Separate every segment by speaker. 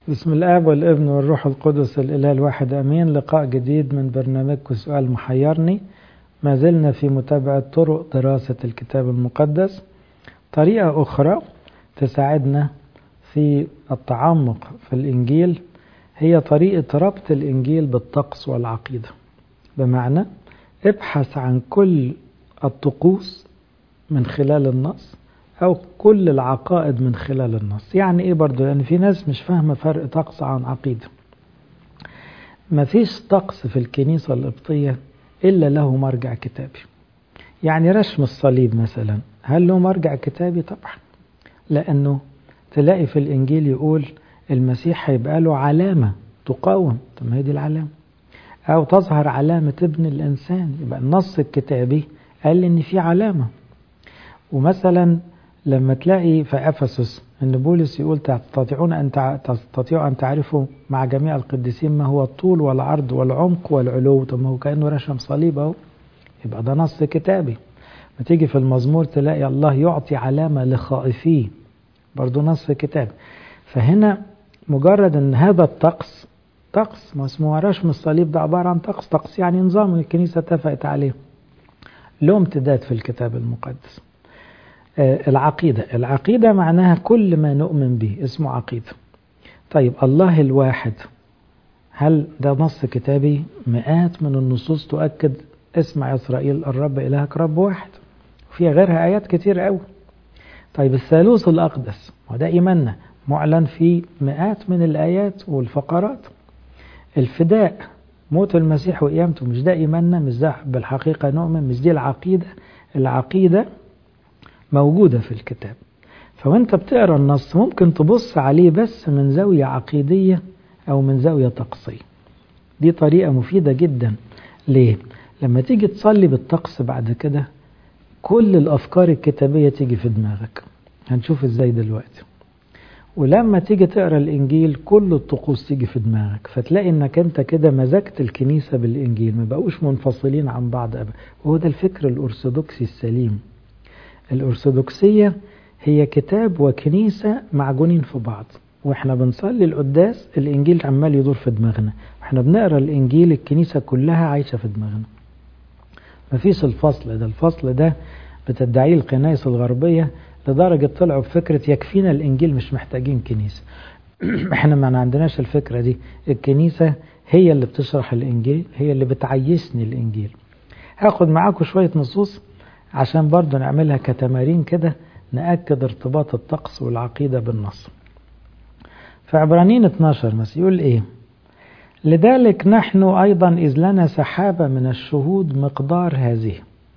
Speaker 1: بسم الآب والابن والروح القدس الإله الواحد أمين لقاء جديد من برنامجكم سؤال محيرني ما زلنا في متابعة طرق دراسة الكتاب المقدس طريقة أخرى تساعدنا في التعمق في الإنجيل هي طريقة ربط الإنجيل بالطقس والعقيدة بمعنى ابحث عن كل الطقوس من خلال النص أو كل العقائد من خلال النص يعني إيه برضو لأن في ناس مش فاهمة فرق طقس عن عقيدة مفيش طقس في الكنيسة القبطية إلا له مرجع كتابي يعني رسم الصليب مثلا هل له مرجع كتابي طبعا لأنه تلاقي في الإنجيل يقول المسيح هيبقى له علامة تقاوم طب ما هي دي العلامة أو تظهر علامة ابن الإنسان يبقى النص الكتابي قال إن في علامة ومثلا لما تلاقي في أفسس أن بولس يقول تستطيعون أن تستطيعوا أن تعرفوا مع جميع القديسين ما هو الطول والعرض والعمق والعلو طب ما هو كأنه رسم صليب أهو يبقى ده نص كتابي ما تيجي في المزمور تلاقي الله يعطي علامة لخائفيه برضو نص كتابي فهنا مجرد أن هذا الطقس طقس ما اسمه رسم الصليب ده عبارة عن طقس طقس يعني نظام الكنيسة اتفقت عليه له امتداد في الكتاب المقدس العقيدة العقيدة معناها كل ما نؤمن به اسمه عقيدة طيب الله الواحد هل ده نص كتابي مئات من النصوص تؤكد اسمع يا إسرائيل الرب إلهك رب واحد وفيها غيرها آيات كتير قوي طيب الثالوث الأقدس وده إيماننا معلن في مئات من الآيات والفقرات الفداء موت المسيح وقيامته مش ده إيماننا مش ده بالحقيقة نؤمن مش دي العقيدة العقيدة موجودة في الكتاب فوانت بتقرا النص ممكن تبص عليه بس من زاوية عقيدية أو من زاوية طقسية دي طريقة مفيدة جدا ليه؟ لما تيجي تصلي بالطقس بعد كده كل الأفكار الكتابية تيجي في دماغك هنشوف ازاي دلوقتي ولما تيجي تقرا الانجيل كل الطقوس تيجي في دماغك فتلاقي انك انت كده مزجت الكنيسه بالانجيل ما بقوش منفصلين عن بعض ابدا وهو ده الفكر الارثوذكسي السليم الارثوذكسيه هي كتاب وكنيسه معجونين في بعض واحنا بنصلي القداس الانجيل عمال يدور في دماغنا واحنا بنقرا الانجيل الكنيسه كلها عايشه في دماغنا مفيش الفصل ده الفصل ده بتدعيه الكنائس الغربيه لدرجة طلعوا بفكرة يكفينا الإنجيل مش محتاجين كنيسة احنا ما عندناش الفكرة دي الكنيسة هي اللي بتشرح الإنجيل هي اللي بتعيشني الإنجيل هاخد معاكم شوية نصوص عشان برضو نعملها كتمارين كده نأكد ارتباط الطقس والعقيدة بالنص في عبرانيين 12 مثلا يقول ايه لذلك نحن أيضا إذ لنا سحابة من الشهود مقدار هذه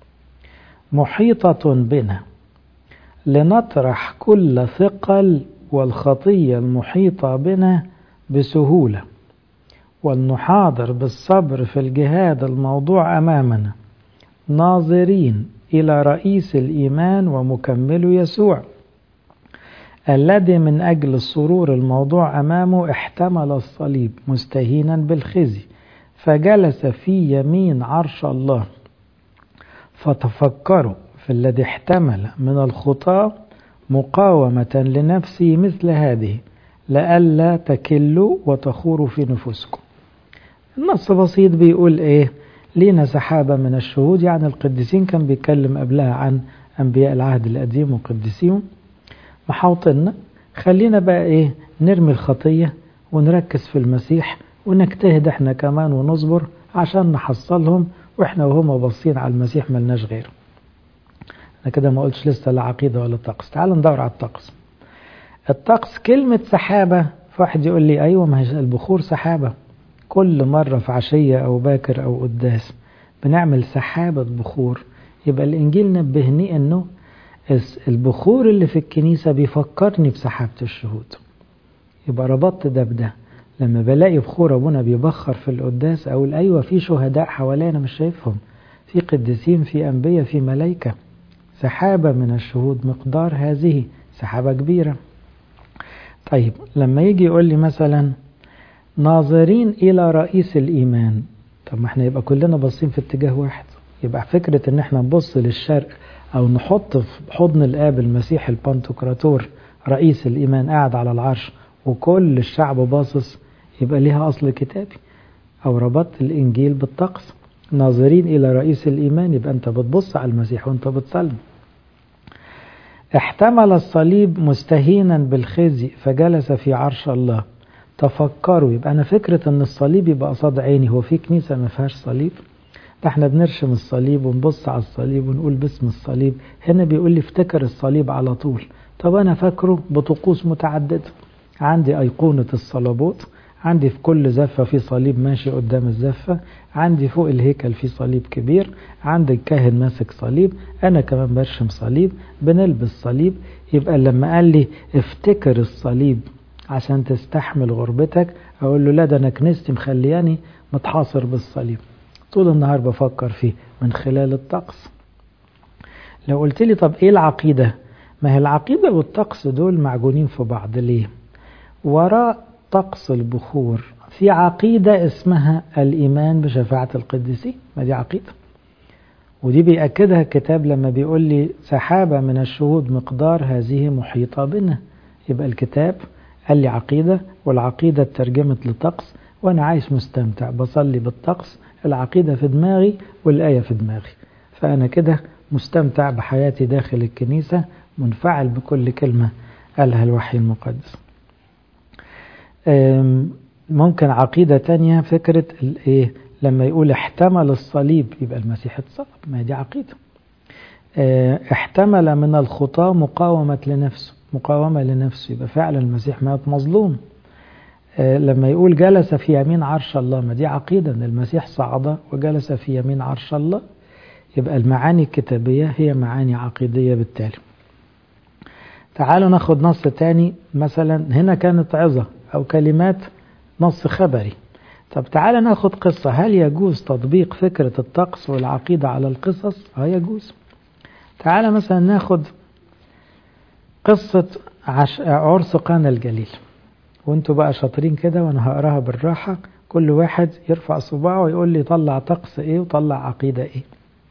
Speaker 1: محيطة بنا لنطرح كل ثقل والخطية المحيطة بنا بسهولة ولنحاضر بالصبر في الجهاد الموضوع أمامنا ناظرين إلى رئيس الإيمان ومكمل يسوع الذي من أجل السرور الموضوع أمامه احتمل الصليب مستهينا بالخزي فجلس في يمين عرش الله فتفكروا في الذي احتمل من الخطاة مقاومة لنفسه مثل هذه لئلا تكلوا وتخوروا في نفوسكم النص بسيط بيقول ايه لينا سحابة من الشهود يعني القديسين كان بيتكلم قبلها عن أنبياء العهد القديم وقديسيهم محاوطنا خلينا بقى ايه نرمي الخطية ونركز في المسيح ونجتهد احنا كمان ونصبر عشان نحصلهم واحنا وهم باصين على المسيح ملناش غيره انا كده ما قلتش لسه لا عقيده ولا طقس تعال ندور على الطقس الطقس كلمة سحابة فواحد يقول لي أيوة ما هي البخور سحابة كل مرة في عشية أو باكر أو قداس بنعمل سحابة بخور يبقى الإنجيل نبهني أنه البخور اللي في الكنيسة بيفكرني بسحابة الشهود يبقى ربطت ده بده لما بلاقي بخور أبونا بيبخر في القداس أقول أيوة في شهداء حوالينا مش شايفهم في قديسين في أنبياء في ملائكة سحابة من الشهود مقدار هذه سحابة كبيرة طيب لما يجي يقول لي مثلا ناظرين إلى رئيس الإيمان طب ما احنا يبقى كلنا باصين في اتجاه واحد يبقى فكرة ان احنا نبص للشرق او نحط في حضن الآب المسيح البنتوكراتور رئيس الإيمان قاعد على العرش وكل الشعب باصص يبقى ليها أصل كتابي أو ربطت الإنجيل بالطقس ناظرين إلى رئيس الإيمان يبقى أنت بتبص على المسيح وأنت بتصلي احتمل الصليب مستهينا بالخزي فجلس في عرش الله تفكروا يبقى أنا فكرة أن الصليب يبقى قصاد عيني هو في كنيسة ما فيهاش صليب ده احنا بنرشم الصليب ونبص على الصليب ونقول باسم الصليب هنا بيقول لي افتكر الصليب على طول طب أنا فاكره بطقوس متعددة عندي أيقونة الصليبوت عندي في كل زفة في صليب ماشي قدام الزفة عندي فوق الهيكل في صليب كبير عندي الكاهن ماسك صليب أنا كمان برشم صليب بنلبس صليب يبقى لما قال لي افتكر الصليب عشان تستحمل غربتك أقول له لا ده أنا كنيستي مخلياني متحاصر بالصليب طول النهار بفكر فيه من خلال الطقس لو قلت لي طب ايه العقيدة ما هي العقيدة والطقس دول معجونين في بعض ليه وراء طقس البخور في عقيدة اسمها الإيمان بشفاعة القديسين ما دي عقيدة ودي بيأكدها الكتاب لما بيقول لي سحابة من الشهود مقدار هذه محيطة بنا يبقى الكتاب قال لي عقيدة والعقيدة اترجمت لطقس وأنا عايش مستمتع بصلي بالطقس العقيدة في دماغي والآية في دماغي فأنا كده مستمتع بحياتي داخل الكنيسة منفعل بكل كلمة قالها الوحي المقدس ممكن عقيدة تانية فكرة الايه لما يقول احتمل الصليب يبقى المسيح اتصلب ما دي عقيدة احتمل من الخطاة مقاومة لنفسه مقاومة لنفسه يبقى فعلا المسيح مات مظلوم لما يقول جلس في يمين عرش الله ما دي عقيدة ان المسيح صعد وجلس في يمين عرش الله يبقى المعاني الكتابية هي معاني عقيدية بالتالي تعالوا ناخد نص تاني مثلا هنا كانت عظة أو كلمات نص خبري طب تعالى ناخد قصة هل يجوز تطبيق فكرة الطقس والعقيدة على القصص؟ اه يجوز تعالى مثلا ناخد قصة عش... عرس قانا الجليل وانتوا بقى شاطرين كده وانا هقراها بالراحة كل واحد يرفع صباعه ويقول لي طلع طقس ايه وطلع عقيدة ايه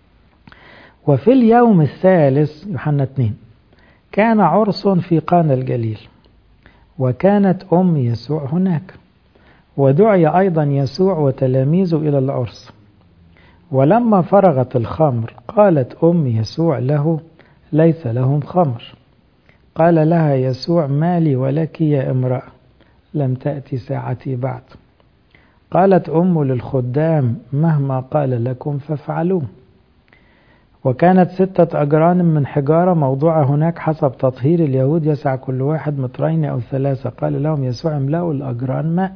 Speaker 1: وفي اليوم الثالث يوحنا 2 كان عرس في قانا الجليل وكانت أم يسوع هناك ودعي أيضا يسوع وتلاميذه إلى العرس ولما فرغت الخمر قالت أم يسوع له ليس لهم خمر قال لها يسوع مالي ولك يا امرأة لم تأتي ساعتي بعد قالت أم للخدام مهما قال لكم فافعلوه وكانت ستة أجران من حجارة موضوعة هناك حسب تطهير اليهود يسع كل واحد مترين أو ثلاثة قال لهم يسوع املأوا الأجران ماء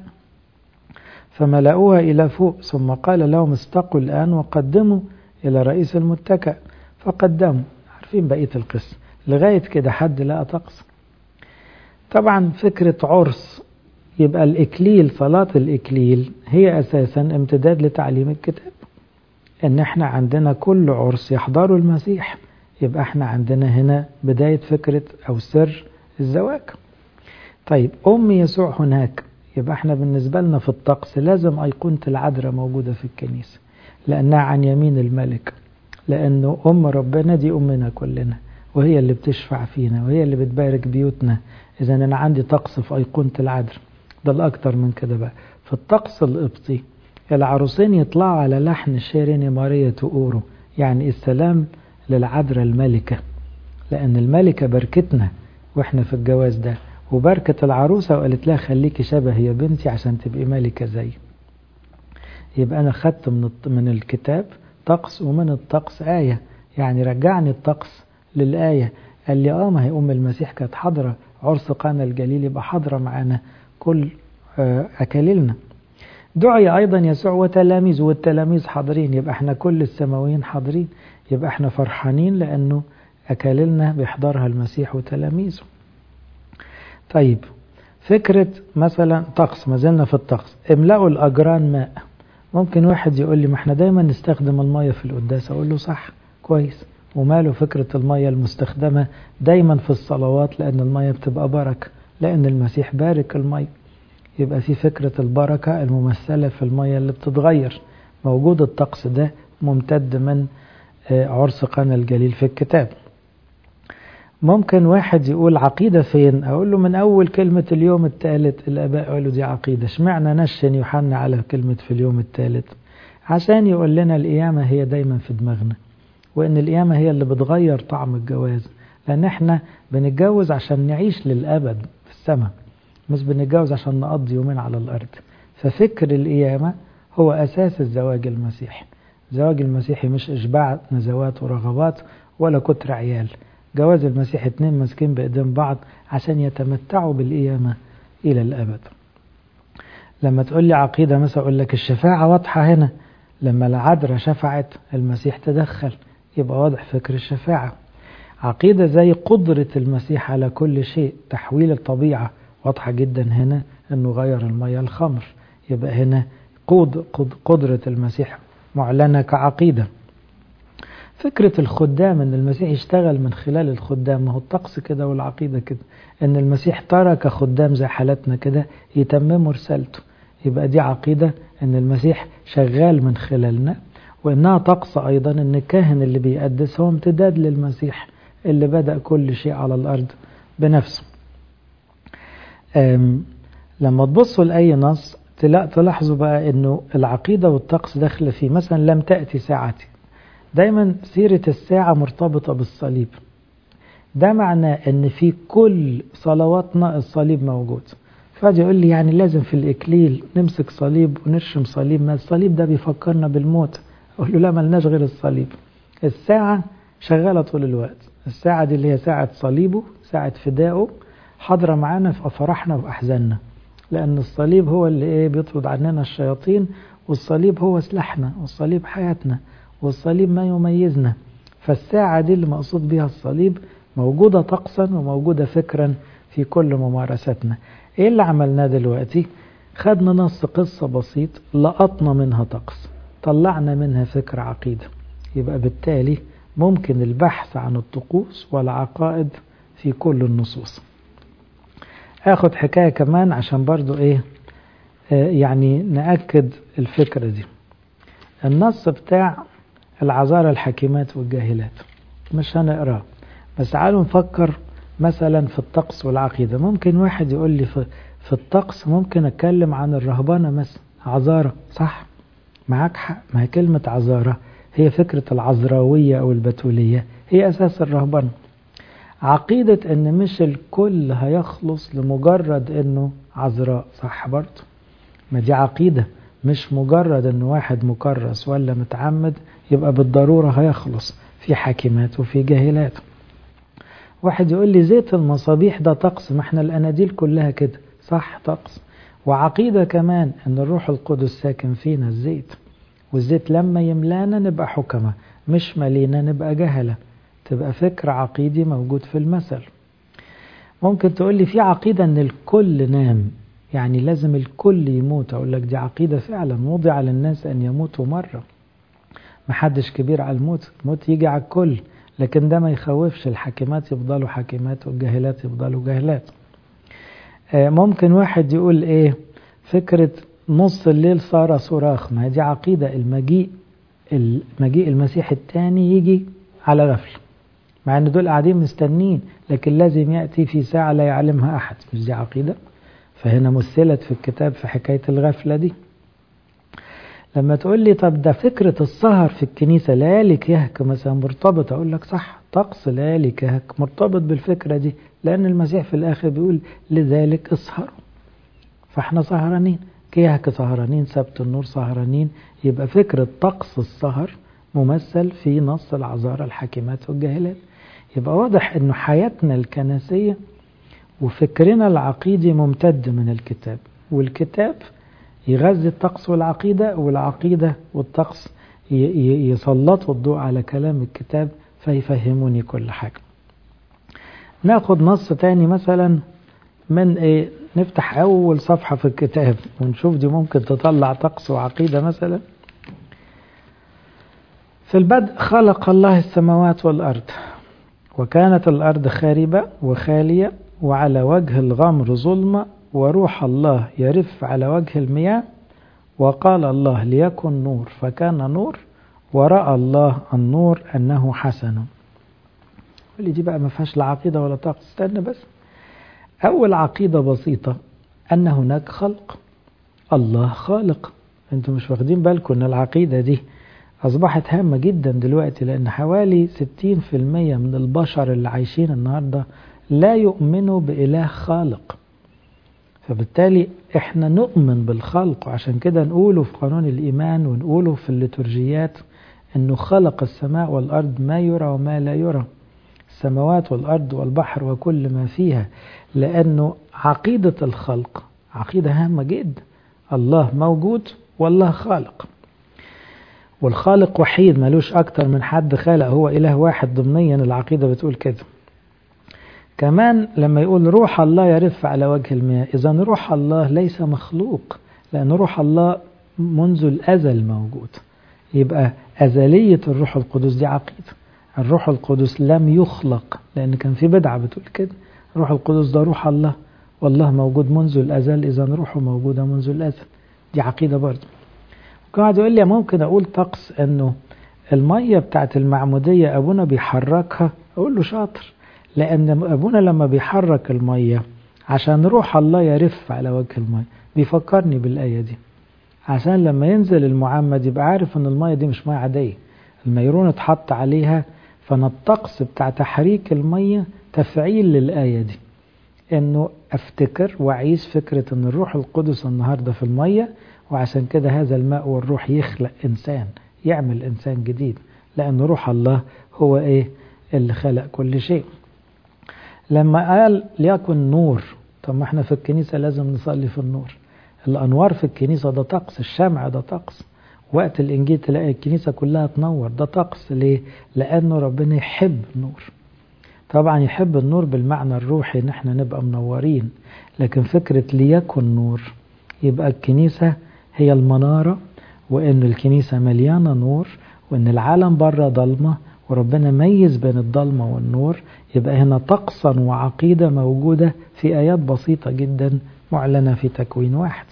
Speaker 1: فملأوها إلى فوق ثم قال لهم استقوا الآن وقدموا إلى رئيس المتكأ فقدموا عارفين بقية القصة لغاية كده حد لقى طقس طبعا فكرة عرس يبقى الإكليل صلاة الإكليل هي أساسا امتداد لتعليم الكتاب ان احنا عندنا كل عرس يحضره المسيح يبقى احنا عندنا هنا بداية فكرة او سر الزواج طيب ام يسوع هناك يبقى احنا بالنسبة لنا في الطقس لازم ايقونة العذراء موجودة في الكنيسة لانها عن يمين الملك لانه ام ربنا دي امنا كلنا وهي اللي بتشفع فينا وهي اللي بتبارك بيوتنا اذا انا عندي طقس في ايقونة العذراء ده الاكتر من كده بقى في الطقس القبطي العروسين يطلعوا على لحن شيرين ماريا تؤورو يعني السلام للعذراء الملكة لأن الملكة بركتنا وإحنا في الجواز ده وبركة العروسة وقالت لها خليكي شبه يا بنتي عشان تبقي ملكة زي يبقى أنا خدت من من الكتاب طقس ومن الطقس آية يعني رجعني الطقس للآية قال لي آه ما هي أم المسيح كانت حاضرة عرس قانا الجليل يبقى حاضرة معانا كل أكاليلنا دعي أيضا يسوع وتلاميذه والتلاميذ حاضرين يبقى احنا كل السماويين حاضرين يبقى احنا فرحانين لأنه أكاليلنا بيحضرها المسيح وتلاميذه طيب فكرة مثلا طقس ما زلنا في الطقس املأوا الأجران ماء ممكن واحد يقول لي ما احنا دايما نستخدم المية في القداس أقول له صح كويس وماله فكرة المية المستخدمة دايما في الصلوات لأن المية بتبقى بركة لأن المسيح بارك المية يبقى في فكرة البركة الممثلة في المية اللي بتتغير موجود الطقس ده ممتد من عرس قنا الجليل في الكتاب ممكن واحد يقول عقيدة فين أقول له من أول كلمة اليوم الثالث الآباء قالوا دي عقيدة اشمعنى نشن يوحنا على كلمة في اليوم الثالث عشان يقول لنا القيامة هي دايما في دماغنا وإن القيامة هي اللي بتغير طعم الجواز لأن احنا بنتجوز عشان نعيش للأبد في السماء مش بنتجوز عشان نقضي يومين على الأرض ففكر القيامة هو أساس الزواج المسيحي الزواج المسيحي مش إشباع نزوات ورغبات ولا كتر عيال جواز المسيح اتنين ماسكين بإيدين بعض عشان يتمتعوا بالقيامة إلى الأبد لما تقول لي عقيدة مثلا أقول لك الشفاعة واضحة هنا لما العذراء شفعت المسيح تدخل يبقى واضح فكر الشفاعة عقيدة زي قدرة المسيح على كل شيء تحويل الطبيعة واضحة جدا هنا أنه غير المية الخمر يبقى هنا قد قدرة المسيح معلنة كعقيدة فكرة الخدام أن المسيح يشتغل من خلال الخدام ما هو الطقس كده والعقيدة كده أن المسيح ترك خدام زي حالتنا كده يتمموا رسالته يبقى دي عقيدة أن المسيح شغال من خلالنا وإنها طقس أيضا أن الكاهن اللي بيقدس هو امتداد للمسيح اللي بدأ كل شيء على الأرض بنفسه لما تبصوا لأي نص تلاحظوا بقى أنه العقيدة والطقس داخل فيه مثلا لم تأتي ساعتي دايما سيرة الساعة مرتبطة بالصليب ده معناه أن في كل صلواتنا الصليب موجود فاجي يقول لي يعني لازم في الإكليل نمسك صليب ونرشم صليب ما الصليب ده بيفكرنا بالموت أقول له لا ملناش غير الصليب الساعة شغالة طول الوقت الساعة دي اللي هي ساعة صليبه ساعة فدائه حاضرة معانا في فرحنا وأحزاننا لأن الصليب هو اللي إيه بيطرد عننا الشياطين والصليب هو سلاحنا والصليب حياتنا والصليب ما يميزنا فالساعة دي اللي مقصود بها الصليب موجودة طقسا وموجودة فكرا في كل ممارستنا ايه اللي عملناه دلوقتي خدنا نص قصة بسيط لقطنا منها طقس طلعنا منها فكرة عقيدة يبقى بالتالي ممكن البحث عن الطقوس والعقائد في كل النصوص اخد حكاية كمان عشان برضو ايه آه يعني نأكد الفكرة دي النص بتاع العذارى الحكيمات والجاهلات مش هنقراه بس تعالوا نفكر مثلا في الطقس والعقيدة ممكن واحد يقول لي في, في الطقس ممكن أتكلم عن الرهبانة مثلا عذارة صح معاك حق ما هي كلمة عذارة هي فكرة العذراوية أو البتولية هي أساس الرهبنة عقيدة أن مش الكل هيخلص لمجرد أنه عذراء صح برضه ما دي عقيدة مش مجرد أن واحد مكرس ولا متعمد يبقى بالضرورة هيخلص في حاكمات وفي جاهلات واحد يقول لي زيت المصابيح ده طقس ما احنا الأناديل كلها كده صح طقس وعقيدة كمان أن الروح القدس ساكن فينا الزيت والزيت لما يملانا نبقى حكمة مش ملينا نبقى جهلة تبقى فكر عقيدي موجود في المثل ممكن تقول لي في عقيدة أن الكل نام يعني لازم الكل يموت أقول لك دي عقيدة فعلا وضع للناس أن يموتوا مرة محدش كبير على الموت الموت يجي على الكل لكن ده ما يخوفش الحاكمات يفضلوا حاكمات والجاهلات يفضلوا جاهلات ممكن واحد يقول ايه فكرة نص الليل صار صراخ ما دي عقيدة المجيء المجيء المسيح الثاني يجي على غفل مع ان دول قاعدين مستنين لكن لازم يأتي في ساعة لا يعلمها أحد مش دي عقيدة فهنا مثلت في الكتاب في حكاية الغفلة دي لما تقول لي طب ده فكرة السهر في الكنيسة ليالي كهك مثلا مرتبط أقول لك صح طقس ليالي كهك مرتبط بالفكرة دي لأن المسيح في الآخر بيقول لذلك اسهروا فاحنا سهرانين كهك سهرانين سبت النور سهرانين يبقى فكرة طقس السهر ممثل في نص العذارى الحاكمات والجاهلات يبقى واضح أنه حياتنا الكنسية وفكرنا العقيدي ممتد من الكتاب والكتاب يغذي الطقس والعقيدة والعقيدة والطقس يسلطوا الضوء على كلام الكتاب فيفهموني كل حاجة ناخد نص تاني مثلا من ايه نفتح اول صفحة في الكتاب ونشوف دي ممكن تطلع طقس وعقيدة مثلا في البدء خلق الله السماوات والأرض وكانت الأرض خاربة وخالية وعلى وجه الغمر ظلمة وروح الله يرف على وجه المياه وقال الله ليكن نور فكان نور ورأى الله النور أنه حسن اللي دي بقى ما فيهاش لا عقيدة ولا طقس استنى بس أول عقيدة بسيطة أن هناك خلق الله خالق أنتم مش واخدين بالكم أن العقيدة دي أصبحت هامة جدا دلوقتي لأن حوالي 60% من البشر اللي عايشين النهاردة لا يؤمنوا بإله خالق فبالتالي احنا نؤمن بالخلق وعشان كده نقوله في قانون الإيمان ونقوله في الليتورجيات أنه خلق السماء والأرض ما يرى وما لا يرى السماوات والأرض والبحر وكل ما فيها لأنه عقيدة الخلق عقيدة هامة جدا الله موجود والله خالق والخالق وحيد ملوش أكتر من حد خالق هو إله واحد ضمنيا العقيدة بتقول كده كمان لما يقول روح الله يرف على وجه المياه إذا روح الله ليس مخلوق لأن روح الله منذ الأزل موجود يبقى أزلية الروح القدس دي عقيدة الروح القدس لم يخلق لأن كان في بدعة بتقول كده الروح القدس ده روح الله والله موجود منذ الأزل إذا روحه موجودة منذ الأزل دي عقيدة برضه قاعد يقول لي ممكن أقول طقس أنه المية بتاعت المعمودية أبونا بيحركها أقول له شاطر لأن أبونا لما بيحرك المية عشان روح الله يرف على وجه المية بيفكرني بالآية دي عشان لما ينزل المعمد يبقى عارف ان المية دي مش مية عادية الميرون اتحط عليها فانا الطقس بتاع تحريك المية تفعيل للآية دي انه افتكر واعيش فكرة ان الروح القدس النهاردة في المية وعشان كده هذا الماء والروح يخلق انسان يعمل انسان جديد لان روح الله هو ايه اللي خلق كل شيء لما قال ليكن نور طب ما احنا في الكنيسة لازم نصلي في النور الأنوار في الكنيسة ده طقس الشمع ده طقس وقت الإنجيل تلاقي الكنيسة كلها تنور ده طقس ليه؟ لأنه ربنا يحب النور طبعا يحب النور بالمعنى الروحي ان احنا نبقى منورين لكن فكرة ليكن نور يبقى الكنيسة هي المنارة وان الكنيسة مليانة نور وان العالم بره ضلمة وربنا ميز بين الضلمة والنور يبقى هنا طقسا وعقيدة موجودة في آيات بسيطة جدا معلنة في تكوين واحد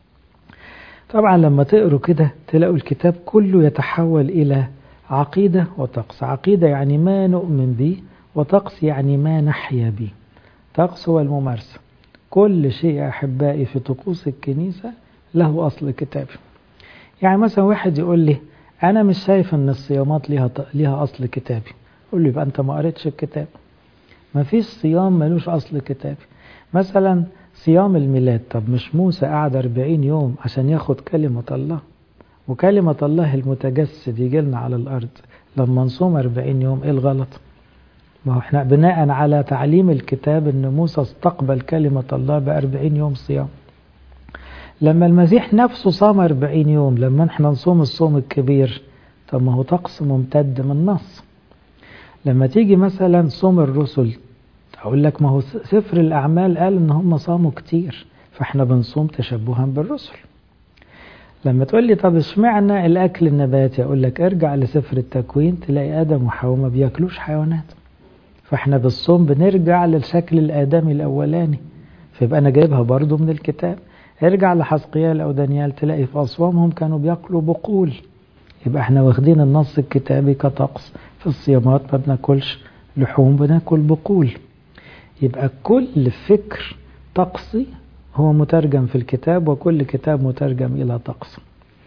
Speaker 1: طبعا لما تقروا كده تلاقوا الكتاب كله يتحول إلى عقيدة وطقس عقيدة يعني ما نؤمن به وطقس يعني ما نحيا به طقس هو الممارسة كل شيء يا أحبائي في طقوس الكنيسة له أصل كتابي يعني مثلا واحد يقول لي أنا مش شايف أن الصيامات ليها ليها أصل كتابي أقول له يبقى أنت ما قريتش الكتاب ما فيش صيام ملوش أصل كتابي مثلا صيام الميلاد طب مش موسى قعد 40 يوم عشان ياخد كلمة الله وكلمة الله المتجسد يجي لنا على الأرض لما نصوم 40 يوم إيه الغلط ما هو احنا بناء على تعليم الكتاب ان موسى استقبل كلمة الله بأربعين يوم صيام لما المسيح نفسه صام أربعين يوم لما احنا نصوم الصوم الكبير طب ما هو طقس ممتد من نص لما تيجي مثلا صوم الرسل اقول لك ما هو سفر الاعمال قال ان هم صاموا كتير فاحنا بنصوم تشبها بالرسل لما تقول لي طب اشمعنى الاكل النباتي اقول لك ارجع لسفر التكوين تلاقي ادم وحواء ما بياكلوش حيوانات فاحنا بالصوم بنرجع للشكل الادمي الاولاني فيبقى انا جايبها برضو من الكتاب ارجع لحسقيال او دانيال تلاقي في اصوامهم كانوا بياكلوا بقول يبقى احنا واخدين النص الكتابي كطقس في الصيامات ما بناكلش لحوم بناكل بقول يبقى كل فكر طقسي هو مترجم في الكتاب وكل كتاب مترجم إلى طقس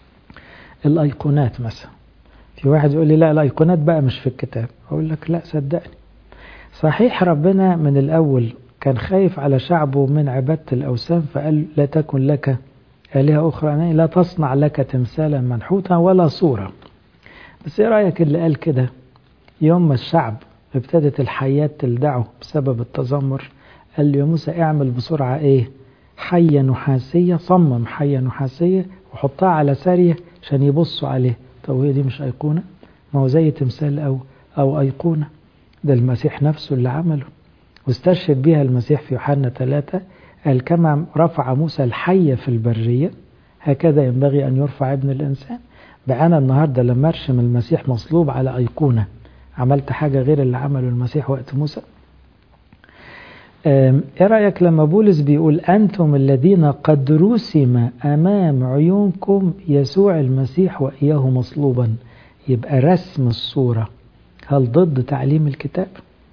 Speaker 1: الأيقونات مثلا في واحد يقول لي لا الأيقونات بقى مش في الكتاب أقول لك لا صدقني صحيح ربنا من الأول كان خايف على شعبه من عبادة الأوثان فقال لا تكن لك آلهة أخرى لا تصنع لك تمثالا منحوتا ولا صورة بس إيه رأيك اللي قال كده يوم ما الشعب ابتدت الحياة تلدعه بسبب التذمر قال لي يا موسى اعمل بسرعة ايه حية نحاسية صمم حية نحاسية وحطها على سارية عشان يبصوا عليه طب هي دي مش أيقونة ما هو زي تمثال أو أو أيقونة ده المسيح نفسه اللي عمله واستشهد بها المسيح في يوحنا ثلاثة قال كما رفع موسى الحية في البرية هكذا ينبغي أن يرفع ابن الإنسان بقى أنا النهاردة لما أرشم المسيح مصلوب على أيقونة عملت حاجة غير اللي عمله المسيح وقت موسى ايه رأيك لما بولس بيقول أنتم الذين قد رسم أمام عيونكم يسوع المسيح وإياه مصلوبا يبقى رسم الصورة هل ضد تعليم الكتاب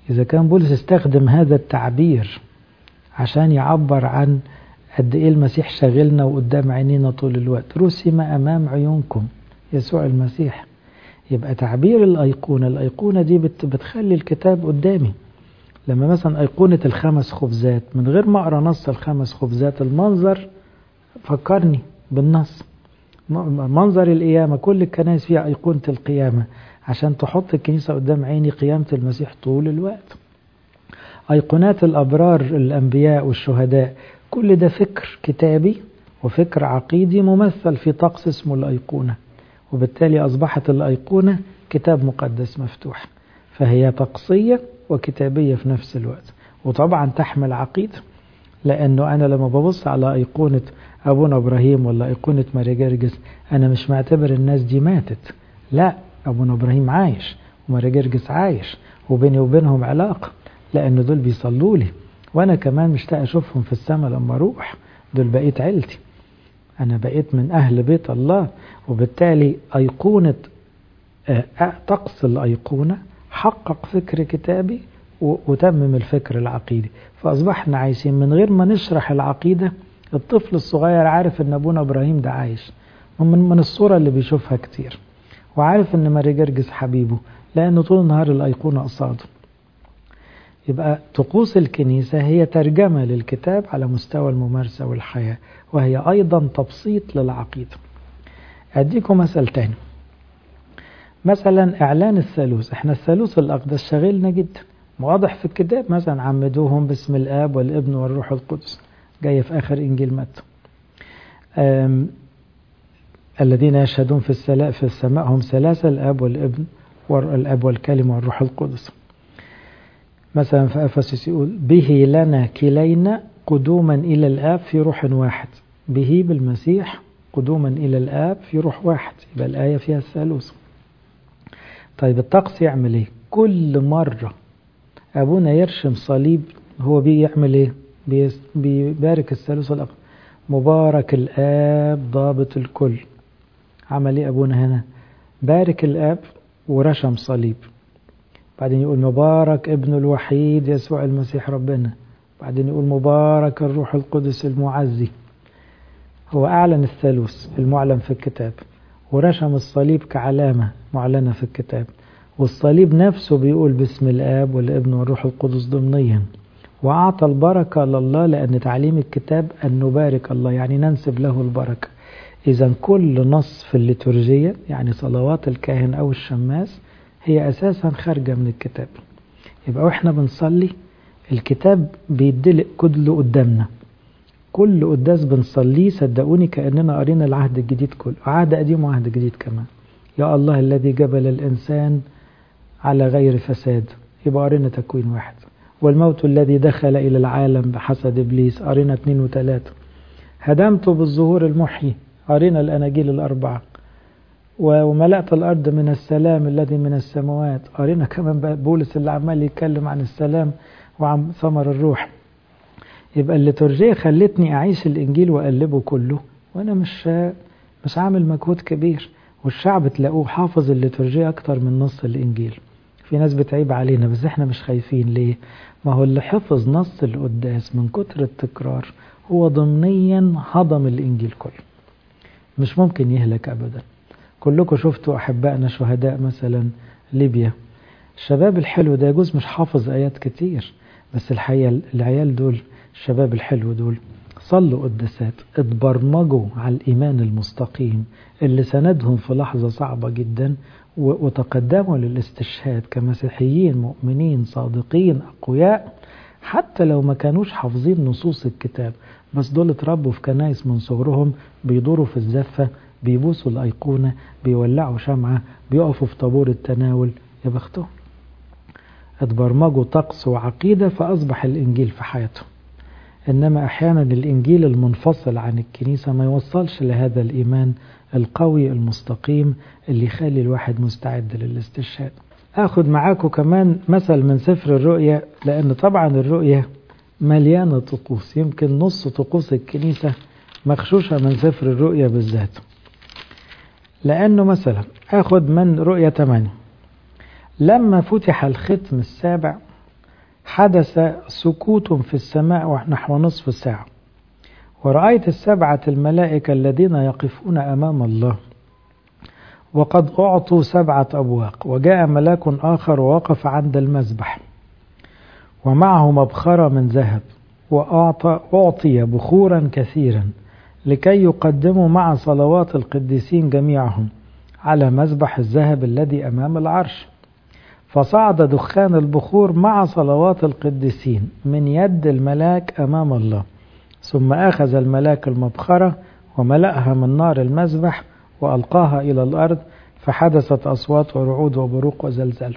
Speaker 1: إذا كان بولس استخدم هذا التعبير عشان يعبر عن قد إيه المسيح شاغلنا وقدام عينينا طول الوقت رسم أمام عيونكم يسوع المسيح يبقى تعبير الأيقونة الأيقونة دي بتخلي الكتاب قدامي لما مثلا أيقونة الخمس خبزات من غير ما أقرأ نص الخمس خبزات المنظر فكرني بالنص منظر القيامة كل الكنائس فيها أيقونة القيامة عشان تحط الكنيسة قدام عيني قيامة المسيح طول الوقت أيقونات الأبرار الأنبياء والشهداء كل ده فكر كتابي وفكر عقيدي ممثل في طقس اسمه الأيقونة وبالتالي أصبحت الأيقونة كتاب مقدس مفتوح فهي طقسية وكتابية في نفس الوقت وطبعا تحمل عقيدة لأنه أنا لما ببص على أيقونة أبونا إبراهيم ولا أيقونة ماري جرجس أنا مش معتبر الناس دي ماتت لا أبونا إبراهيم عايش وماري جرجس عايش وبيني وبينهم علاقة لأن دول بيصلوا لي وأنا كمان مشتاق أشوفهم في السماء لما أروح دول بقيت عيلتي أنا بقيت من أهل بيت الله وبالتالي أيقونة طقس الأيقونة حقق فكر كتابي وتمم الفكر العقيدي فأصبحنا عايشين من غير ما نشرح العقيدة الطفل الصغير عارف ان ابونا ابراهيم ده عايش ومن من الصورة اللي بيشوفها كتير وعارف ان ماري جرجس حبيبه لانه طول النهار الايقونة قصاده يبقى طقوس الكنيسة هي ترجمة للكتاب على مستوى الممارسة والحياة وهي أيضا تبسيط للعقيدة أديكم مثل تاني مثلا إعلان الثالوث احنا الثالوث الأقدس شغلنا جدا واضح في الكتاب مثلا عمدوهم باسم الآب والابن والروح القدس جاية في آخر إنجيل متى الذين يشهدون في السلاء في السماء هم ثلاثة الآب والابن والأب والكلمة والروح القدس مثلا في أفسس يقول به لنا كلينا قدوما إلى الآب في روح واحد به بالمسيح قدوما إلى الآب في روح واحد يبقى الآية فيها الثالوث طيب الطقس يعمل ايه كل مرة أبونا يرشم صليب هو بيعمل ايه بيبارك الثالوث الأقدس مبارك الآب ضابط الكل عمل ايه أبونا هنا بارك الآب ورشم صليب بعدين يقول مبارك ابن الوحيد يسوع المسيح ربنا بعدين يقول مبارك الروح القدس المعزي هو أعلن الثالوث المعلن في الكتاب ورشم الصليب كعلامة معلنة في الكتاب والصليب نفسه بيقول باسم الآب والابن والروح القدس ضمنيا وأعطى البركة لله لأن تعليم الكتاب أن نبارك الله يعني ننسب له البركة إذا كل نص في الليتورجية يعني صلوات الكاهن أو الشماس هي أساسا خارجة من الكتاب يبقى وإحنا بنصلي الكتاب بيدلق كله قدامنا كل قداس بنصليه صدقوني كأننا قرينا العهد الجديد كله عهد قديم وعهد جديد كمان يا الله الذي جبل الإنسان على غير فساد يبقى قرينا تكوين واحد والموت الذي دخل إلى العالم بحسد إبليس قرينا اثنين وثلاثة هدمته بالظهور المحيي قرينا الأناجيل الأربعة وملأت الأرض من السلام الذي من السماوات قرينا كمان بولس اللي عمال يتكلم عن السلام وعن ثمر الروح يبقى الليتورجية خلتني أعيش الإنجيل وأقلبه كله وأنا مش مش عامل مجهود كبير والشعب تلاقوه حافظ الليتورجية أكتر من نص الإنجيل في ناس بتعيب علينا بس احنا مش خايفين ليه ما هو اللي حفظ نص القداس من كتر التكرار هو ضمنيا هضم الإنجيل كله مش ممكن يهلك أبدا كلكم شفتوا أحبائنا شهداء مثلا ليبيا الشباب الحلو ده يجوز مش حافظ آيات كتير بس الحقيقة العيال دول الشباب الحلو دول صلوا قداسات اتبرمجوا على الإيمان المستقيم اللي سندهم في لحظة صعبة جدا وتقدموا للاستشهاد كمسيحيين مؤمنين صادقين أقوياء حتى لو ما كانوش حافظين نصوص الكتاب بس دول اتربوا في كنايس من صغرهم بيدوروا في الزفة بيبوسوا الأيقونة بيولعوا شمعة بيقفوا في طابور التناول يا بختهم اتبرمجوا طقس وعقيدة فأصبح الإنجيل في حياتهم إنما أحيانا الإنجيل المنفصل عن الكنيسة ما يوصلش لهذا الإيمان القوي المستقيم اللي يخلي الواحد مستعد للاستشهاد أخذ معاكم كمان مثل من سفر الرؤيا لأن طبعا الرؤيا مليانة طقوس يمكن نص طقوس الكنيسة مخشوشة من سفر الرؤيا بالذات لأنه مثلا أخذ من رؤيا 8 لما فتح الختم السابع حدث سكوت في السماء ونحو نصف ساعة ورأيت السبعة الملائكة الذين يقفون أمام الله وقد أعطوا سبعة أبواق وجاء ملاك آخر ووقف عند المذبح ومعه مبخرة من ذهب وأعطى أعطي بخورا كثيرا لكي يقدموا مع صلوات القديسين جميعهم على مذبح الذهب الذي أمام العرش فصعد دخان البخور مع صلوات القديسين من يد الملاك أمام الله ثم أخذ الملاك المبخرة وملأها من نار المذبح وألقاها إلى الأرض فحدثت أصوات ورعود وبروق وزلزال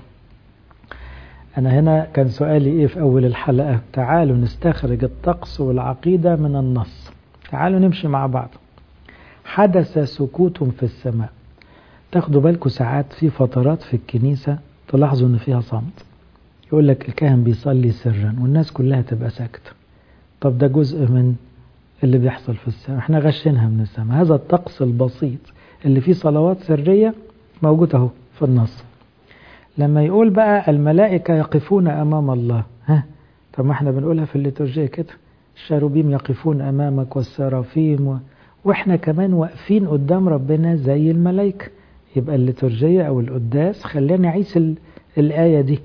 Speaker 1: أنا هنا كان سؤالي إيه في أول الحلقة تعالوا نستخرج الطقس والعقيدة من النص تعالوا نمشي مع بعض حدث سكوت في السماء تاخدوا بالكم ساعات في فترات في الكنيسة تلاحظوا ان فيها صمت يقول لك الكاهن بيصلي سرا والناس كلها تبقى ساكتة طب ده جزء من اللي بيحصل في السماء احنا غشينها من السماء هذا الطقس البسيط اللي فيه صلوات سرية موجود اهو في النص لما يقول بقى الملائكة يقفون أمام الله ها طب ما احنا بنقولها في الليتورجية كده الشاروبيم يقفون أمامك والسرافيم و... واحنا كمان واقفين قدام ربنا زي الملائكة يبقى الليتورجية أو القداس خلينا نعيش ال... الآية دي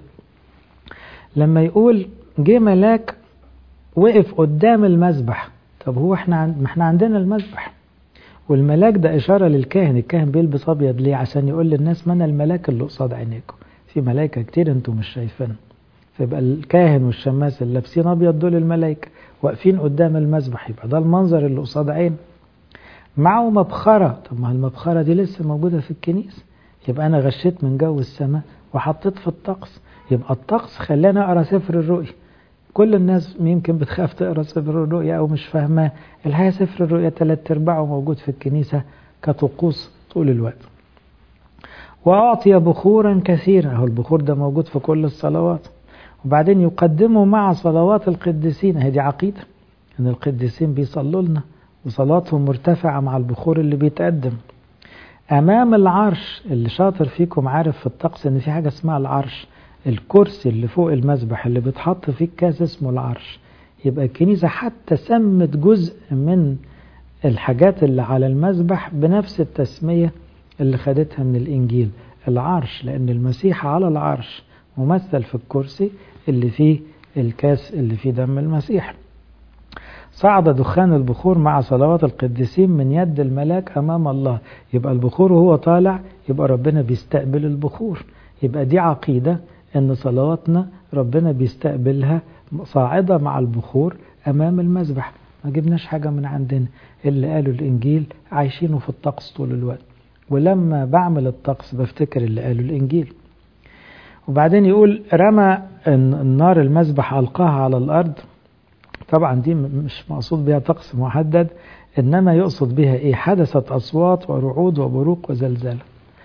Speaker 1: لما يقول جه ملاك وقف قدام المذبح طب هو احنا عند... ما احنا عندنا المذبح والملاك ده إشارة للكاهن الكاهن بيلبس أبيض ليه عشان يقول للناس من الملاك اللي قصاد عينيكم في ملائكة كتير انتم مش شايفينها فيبقى الكاهن والشماس اللي لابسين أبيض دول الملائكة واقفين قدام المذبح يبقى ده المنظر اللي قصاد عين معه مبخرة طب ما المبخرة دي لسه موجودة في الكنيسة يبقى أنا غشيت من جو السماء وحطيت في الطقس يبقى الطقس خلاني أقرأ سفر الرؤيا كل الناس يمكن بتخاف تقرأ سفر الرؤيا أو مش فاهماه الحقيقة سفر الرؤيا ثلاث أرباعه موجود في الكنيسة كطقوس طول الوقت وأعطي بخورا كثيرا أهو البخور ده موجود في كل الصلوات وبعدين يقدموا مع صلوات القديسين هذه عقيدة أن القديسين بيصلوا لنا وصلاتهم مرتفعة مع البخور اللي بيتقدم أمام العرش اللي شاطر فيكم عارف في الطقس إن في حاجة اسمها العرش الكرسي اللي فوق المذبح اللي بيتحط فيه الكاس اسمه العرش يبقى الكنيسة حتى سمت جزء من الحاجات اللي على المذبح بنفس التسمية اللي خدتها من الإنجيل العرش لأن المسيح على العرش ممثل في الكرسي اللي فيه الكاس اللي فيه دم المسيح صعد دخان البخور مع صلوات القديسين من يد الملاك أمام الله يبقى البخور وهو طالع يبقى ربنا بيستقبل البخور يبقى دي عقيدة أن صلواتنا ربنا بيستقبلها صاعدة مع البخور أمام المذبح ما جبناش حاجة من عندنا اللي قالوا الإنجيل عايشينه في الطقس طول الوقت ولما بعمل الطقس بفتكر اللي قالوا الإنجيل وبعدين يقول رمى النار المذبح ألقاها على الأرض طبعا دي مش مقصود بها طقس محدد إنما يقصد بها إيه حدثت أصوات ورعود وبروق وزلزال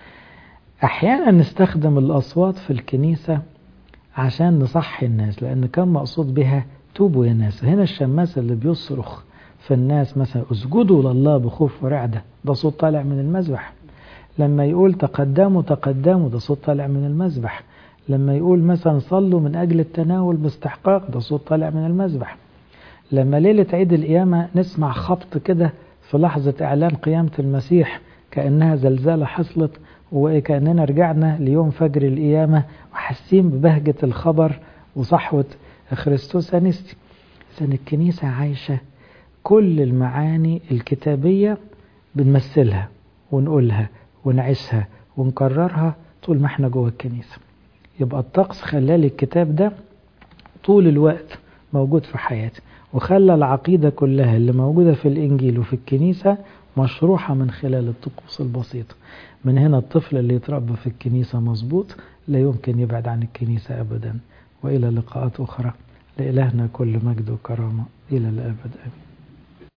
Speaker 1: أحيانا نستخدم الأصوات في الكنيسة عشان نصحي الناس لأن كان مقصود بها توبوا يا ناس هنا الشماس اللي بيصرخ في الناس مثلا اسجدوا لله بخوف ورعدة ده صوت طالع من المذبح لما يقول تقدموا تقدموا ده صوت طالع من المذبح لما يقول مثلا صلوا من أجل التناول باستحقاق ده صوت طالع من المذبح لما ليلة عيد القيامة نسمع خبط كده في لحظة إعلان قيامة المسيح كأنها زلزالة حصلت وكأننا رجعنا ليوم فجر القيامة وحاسين ببهجة الخبر وصحوة خريستوس أنستي إذن الكنيسة عايشة كل المعاني الكتابية بنمثلها ونقولها ونعيشها ونكررها طول ما احنا جوه الكنيسة يبقى الطقس خلالي الكتاب ده طول الوقت موجود في حياتي وخلى العقيدة كلها اللي موجودة في الإنجيل وفي الكنيسة مشروحة من خلال الطقوس البسيطة من هنا الطفل اللي يتربى في الكنيسة مظبوط لا يمكن يبعد عن الكنيسة أبدا وإلى لقاءات أخرى لإلهنا كل مجد وكرامة إلى الأبد آمين